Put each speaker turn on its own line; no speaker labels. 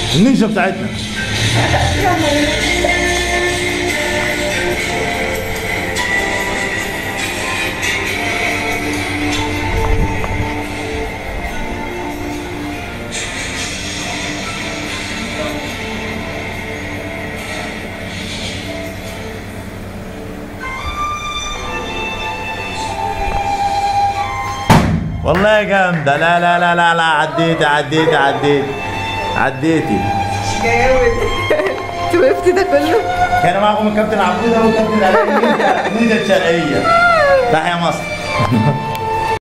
النينجا بتاعتنا والله جامدة لا لا لا لا لا عديتي عديتي عديتي عديتي
جامد انت وقفت ده كله
كان معكم الكابتن عبود والكابتن علاء نينجا نينجا الشرقية تحيا مصر